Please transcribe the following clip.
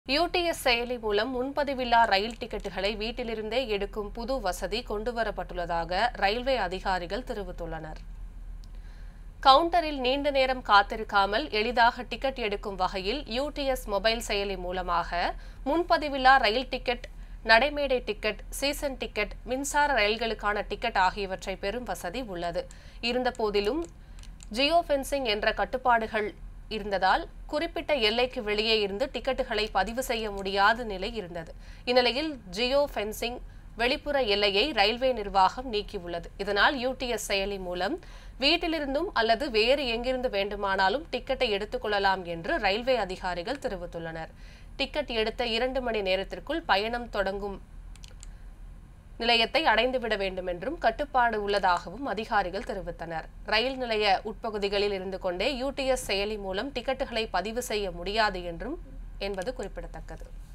UDS செயலி மூலம் முன்பதிவில்லா ரயில் டிக்கெட்டுகளை வீட்டிலிருந்தே எடுக்கும் புது வசதி கொண்டுவரப்பட்டுள்ளதாக ரயில்வே அதிகாரிகள் தெரிவித்துள்ளனர் கவுண்டரில் நீண்ட நேரம் காத்திருக்காமல் எளிதாக டிக்கெட் எடுக்கும் வகையில் யூடிஎஸ் மொபைல் செயலி மூலமாக முன்பதிவில்லா ரயில் டிக்கெட் நடைமேடை டிக்கெட் சீசன் டிக்கெட் மின்சார ரயில்களுக்கான டிக்கெட் ஆகியவற்றை பெறும் வசதி உள்ளது இருந்தபோதிலும் ஜியோ ஃபென்சிங் என்ற கட்டுப்பாடுகள் இருந்ததால் குறிப்பிட்ட எல்லைக்கு வெளியே இருந்து டிக்கெட்டுகளை பதிவு செய்ய முடியாத நிலை இருந்தது இந்நிலையில் ஜியோ ஃபென்சிங் வெளிப்புற எல்லையை ரயில்வே நிர்வாகம் நீக்கியுள்ளது இதனால் யூடிஎஸ் செயலி மூலம் வீட்டிலிருந்தும் அல்லது வேறு எங்கிருந்து வேண்டுமானாலும் டிக்கெட்டை எடுத்துக்கொள்ளலாம் என்று ரயில்வே அதிகாரிகள் தெரிவித்துள்ளனர் டிக்கெட் எடுத்த இரண்டு மணி நேரத்திற்குள் பயணம் தொடங்கும் நிலையத்தை அடைந்துவிட வேண்டும் என்றும் கட்டுப்பாடு உள்ளதாகவும் அதிகாரிகள் தெரிவித்தனர் ரயில் நிலைய உட்பகுதிகளில் இருந்து கொண்டே யூடிஎஸ் செயலி மூலம் டிக்கெட்டுகளை பதிவு செய்ய முடியாது என்றும் என்பது குறிப்பிடத்தக்கது